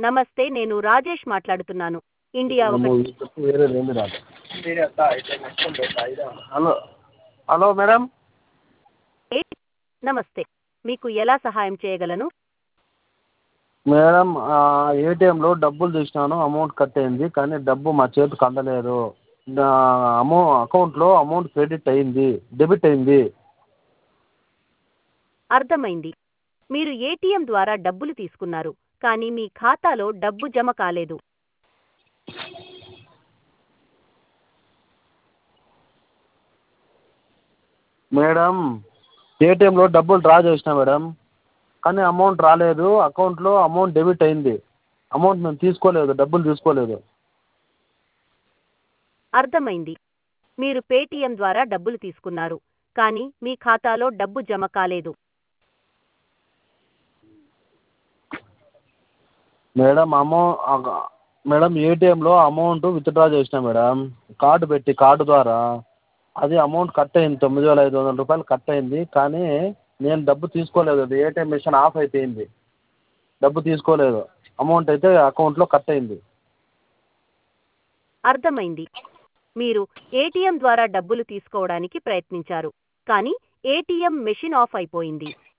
నమస్తే నేను రాజేష్ మాట్లాడుతున్నాను ఇండియా అమ్మో, ఒకటి ఈ తప్పు వేరే ఏంది రాదు హలో హలో మేడం ఎయిట్ నమస్తే మీకు ఎలా సహాయం చేయగలను మేడం ఏటీఎంలో డబ్బులు తీసినాను అమౌంట్ కట్ అయింది కానీ డబ్బు మా చేతికి అందలేదు నా అమౌ అకౌంట్లో అమౌంట్ క్రెడిట్ అయింది డెబిట్ అయింది అర్థమైంది మీరు ఏటీఎం ద్వారా డబ్బులు తీసుకున్నారు కానీ మీ ఖాతాలో డబ్బు జమ కాలేదు మేడం ఏటీఎంలో డబ్బులు డ్రా చేసిన మేడం కానీ అమౌంట్ రాలేదు అకౌంట్లో అమౌంట్ డెబిట్ అయింది అమౌంట్ మేము తీసుకోలేదు డబ్బులు తీసుకోలేదు అర్థమైంది మీరు పేటీఎం ద్వారా డబ్బులు తీసుకున్నారు కానీ మీ ఖాతాలో డబ్బు జమ కాలేదు మేడం అమౌ మేడం ఏటీఎంలో అమౌంట్ విత్డ్రా చేసిన మేడం కార్డు పెట్టి కార్డు ద్వారా అది అమౌంట్ కట్ అయింది తొమ్మిది వేల ఐదు వందల రూపాయలు కట్ అయింది కానీ నేను డబ్బు తీసుకోలేదు అది ఏటీఎం మిషన్ ఆఫ్ అయిపోయింది డబ్బు తీసుకోలేదు అమౌంట్ అయితే అకౌంట్లో కట్ అయింది అర్థమైంది మీరు ఏటీఎం ద్వారా డబ్బులు తీసుకోవడానికి ప్రయత్నించారు కానీ ఏటీఎం మెషిన్ ఆఫ్ అయిపోయింది